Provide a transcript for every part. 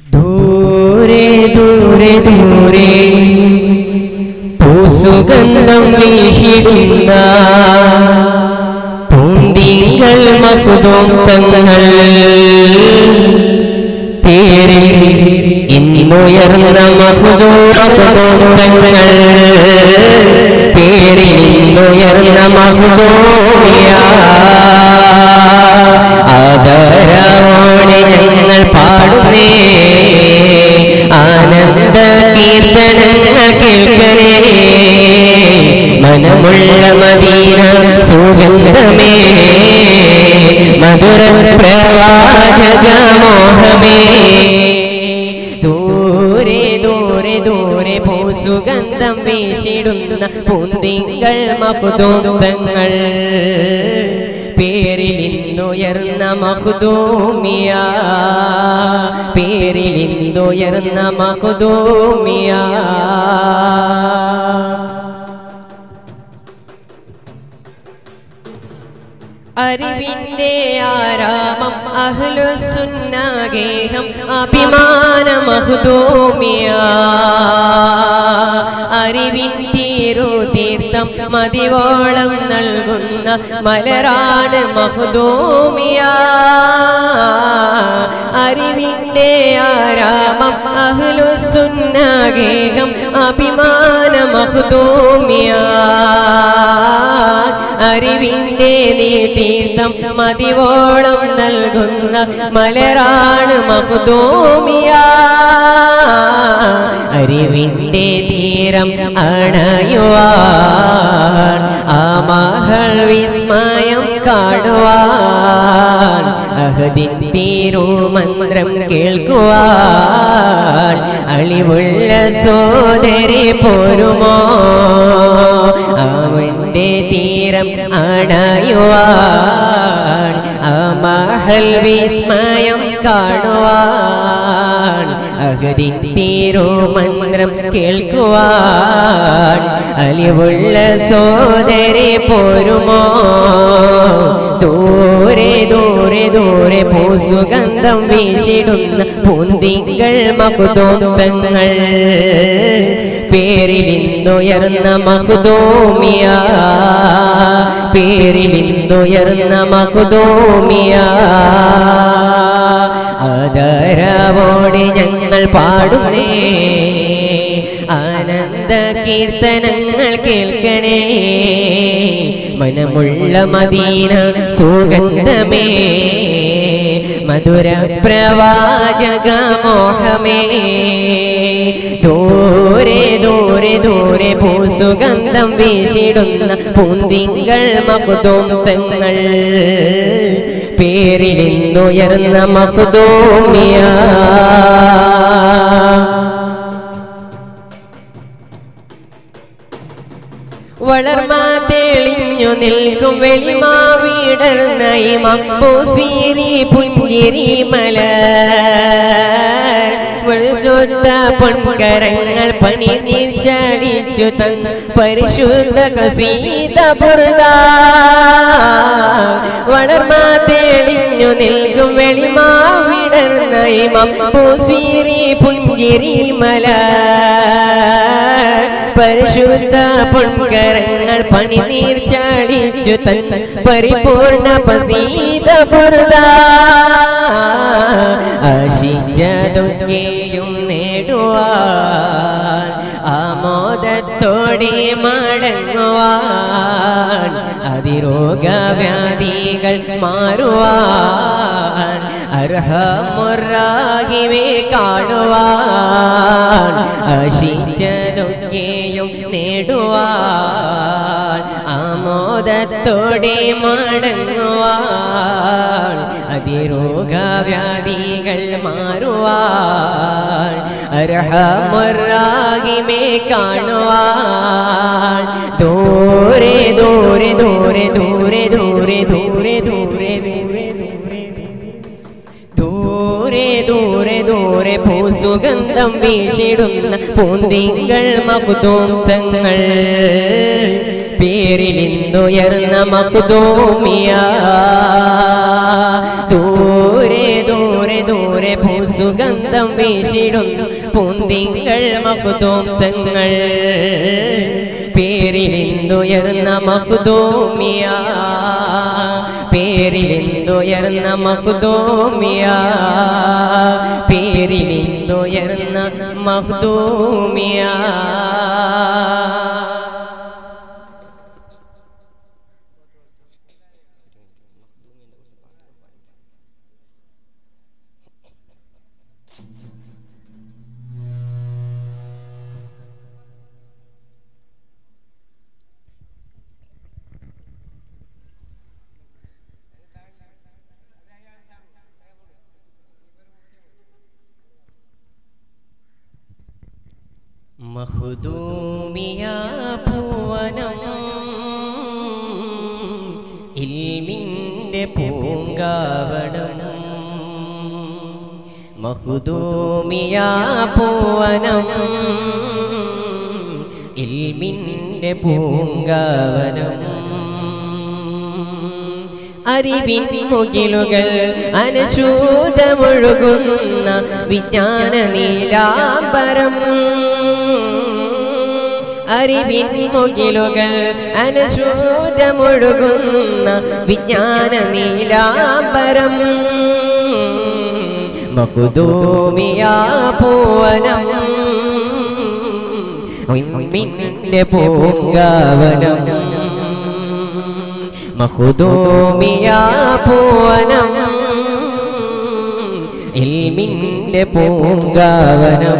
ദൂരെ ദൂരെ ദൂരെ പൂസുഗന്ധം വീശിടുന്ന പൂന്തിങ്കൾ മകുതോം തങ്ങൾ പേരിൽ ഇന്നുയർന്ന മഹുദോ മകുതോം തങ്ങൾ പേരിൽ ഇന്നുയർന്ന മഹുദോമിയ ആദരവോടെ ഞങ്ങൾ പാടുന്നേ ആനന്ദ കീർത്തനങ്ങൾ കേൾക്കണേ മനമുള്ള മദീന സുഗന്ധമേ മധുര പ്രവാചക മോഹമേ ദൂരെ ദൂരെ ദൂരെ പൂസുഗന്ധം വീശിടുന്ന പൂന്തിങ്കൾ മകുതോന്തങ്ങൾ പേരിൽ ഇന്നുയർന്ന മഹുദൂമിയ പേരിൽ ഇന്നുയർന്ന മഹുദൂമിയ അറിവിന്റെ ആരാമം അഹ്ലുസുന്നാഗേഹം അഭിമാന മഹുദൂമിയ അറിവിൻ തീരു തീർത്ഥം മതിവോളം നൽകുന്ന മലരാണ് മഹുദൂമിയ അറിവിന്റെ ആരാമം അഹ്ലുസുന്നാഗേഹം അഭിമാന മഹുദൂമിയ അറിവിന്റെ നീ തീർത്ഥം മതിവോളം നൽകുന്ന മലരാണ് മഹുദൂമിയ അറിവിന്റെ തീരം അണയുവാൻ ആ മഹൾ വിസ്മയം കാണുവാൻ അഹദിൻ തീരുമന്ത്രം കേൾക്കുവാൻ അളിവുള്ള സോദരി പോരുമോ അവന്റെ തീരം അണയുവാൻ ആ മഹൽ വിസ്മയം കാണുവാൻ അഹദിൻ തീരുമന്ത്രം കേൾക്കുവാൻ അലിവുള്ള സോദരി പോരുമോ ദൂരെ ദൂരെ ദൂരെ പൂസുഗന്ധം വീശിടുന്ന പൂന്തിങ്കൾ മകുതോന്തങ്ങൾ പേരിലിന്തുയർന്ന മഹുദോമിയ പേരിലിന്തുയർന്ന മഹുദോമിയ ആദരവോടെ ഞങ്ങൾ പാടുന്നേ ആനന്ദ കീർത്തനങ്ങൾ കേൾക്കണേ മനമുള്ള മദീന സുഗന്ധമേ മധുര പ്രവാചക മോഹമേ ദൂരെ ദൂരെ ദൂരെ പൂസുഗന്ധം വീശിടുന്ന പൂന്തിങ്കൾ മകുതോം തങ്ങൾ പേരിലിന്നുയർന്ന മഹുദോമിയ വളർമാ തെളിഞ്ഞു നിൽക്കും വെളിമാവിടർന്ന ഇമാം പൂസ്വീരി പുഞ്ചിരി മല വെളുത്ത പൊൻകരങ്ങൾ പണി നീർച്ചടിച്ചു തൻ പരിശുദ്ധ കസീത പുറത വളർമാ തെളിഞ്ഞു നിൽക്കും വെളിമാവിടർന്ന ഇമാം പൂസ്വീരി പുഞ്ചിരി മല പരിശുദ്ധ പൊൻകരങ്ങൾ പണി നീർച്ചടിച്ചു തൻ പരിപൂർണ പസീത പുറത ആശിച്ചതൊക്കെയും നേടുവാൻ ആമോദത്തോടെ മടങ്ങുവാൻ അതിരോഗവ്യാധികൾ മാറുവാൻ അർഹമുറാഹിവെ കാണുവാൻ ആശിച്ചതൊക്കെയും നേടുവാൻ ആമോദത്തോടെ മടങ്ങുവാൻ അതിരോഗവ്യാധികൾ മാറുവാൻ അർഹമുറാഹിമെ കാണുവാൻ ദൂരെ ദൂരെ ദൂരെ ദൂരെ ദൂരെ ദൂരെ ദൂരെ ദൂരെ ദൂരെ ദൂരെ ദൂരെ ദൂരെ പൂസുഗന്ധം വീശിടുന്ന പൂന്തിങ്കൾ മകുതോം തങ്ങൾ പേരിലിന്തുയർന്ന മകുതോമിയ ദൂരെ ദൂരെ ദൂരെ ഭൂസുഗന്ധം വീശിടുന്നു പൂന്തിങ്കൾ മഹുദോം തങ്ങൾ പേരിലിന്തുയർന്ന മഹുദോമിയ പേരിലിന്തുയർന്ന മഹുദോമിയ പേരിലിന്തുയർന്ന മഹ്ദൂമിയ മഹുദൂമിയ പൂവനം ഇൽമിൻ്റെ പൂങ്കാവനം മഹുദൂമിയ പൂവനം ഇൽമിൻ്റെ പൂങ്കാവനം അറിവിൻ മുകിലുകൾ അനശൂതമൊഴുകുന്ന വിജ്ഞാന നീലാംബരം അറിവിൻ മുകിലുകൾ അനശൂതമൊഴുകുന്ന വിജ്ഞാന നീലാംബരം മഹുദൂമിയ പൂവനം മിന്റെ പൂങ്കാവനം മഹുദൂമിയ പൂവനം ഇൽമിന്റെ പൂങ്കാവനം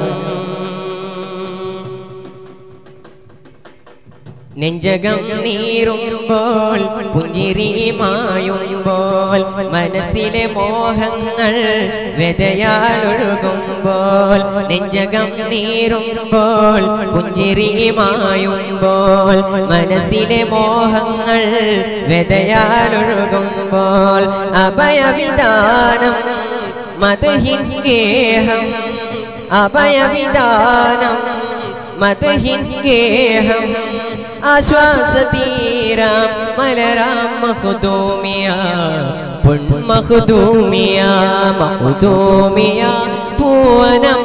നെഞ്ചകം നീറുമ്പോൾ പുഞ്ചിരിമായുമ്പോൾ മനസ്സിലെ മോഹങ്ങൾ വെതയാളൊഴുകുമ്പോൾ നെഞ്ചകം നീറുമ്പോൾ പുഞ്ചിരിമായുമ്പോൾ മനസ്സിലെ മോഹങ്ങൾ വെതയാളൊഴുകുമ്പോൾ അഭയവിധാനം മതഹിൻ ഗേഹം അഭയവിധാനം മതഹിൻ ഗേഹം ആശ്വാസതീരാം മലരാം മഹുദൂമിയ പൊൺമഹുദൂമിയ മഹുദൂമിയ പൂവനം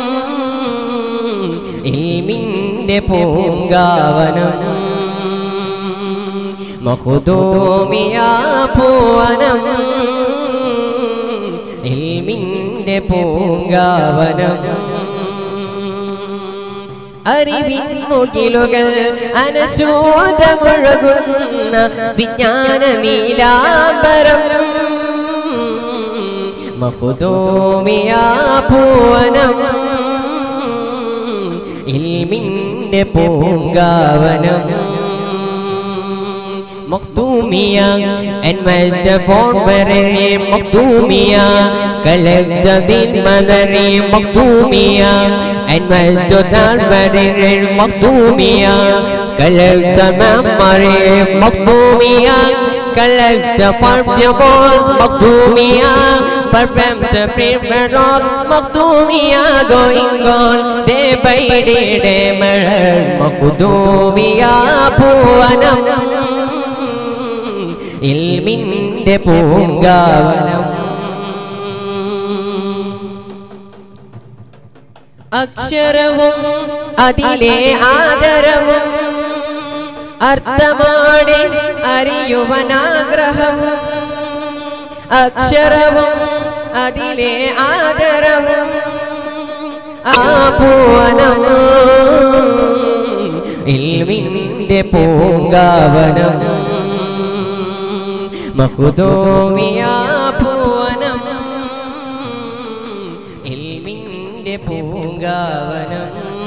ഇൽമിൻ്റെ പൂങ്കാവനം മഹുദൂമിയ പൂവനം ഇൽമിൻ്റെ പൂങ്കാവനം അറിവിൻ മുകിലുകൾ അനശോധമൊഴുകുന്ന വിജ്ഞാന നീലാംബരം മഹുദോമിയ പൂവനം ഇൽമിൻ്റെ പൂങ്കാവനം مخدومية المجد بوربري مخدومية كلمت دين مدري مخدومية المجد داربري مخدومية كلمت ممري مخدومية كلمت فربيبوس مخدومية Perfect primrose مخدومية going on day by day day മഴൽ മഖ്ദൂമിയ പൂവനം ഇൽമിൻ്റെ പൂങ്കാവനം അക്ഷരവും അതിലെ ആദരവും അർത്ഥമാടെ അറിയുവനാഗ്രഹവും അക്ഷരവും അതിലെ ആദരവും ആ പൂവനം ഇൽമിൻ്റെ പൂങ്കാവനം മഹുദോമിയ പൂവനം ഇൽമിൻ്റെ പൂങ്കാവനം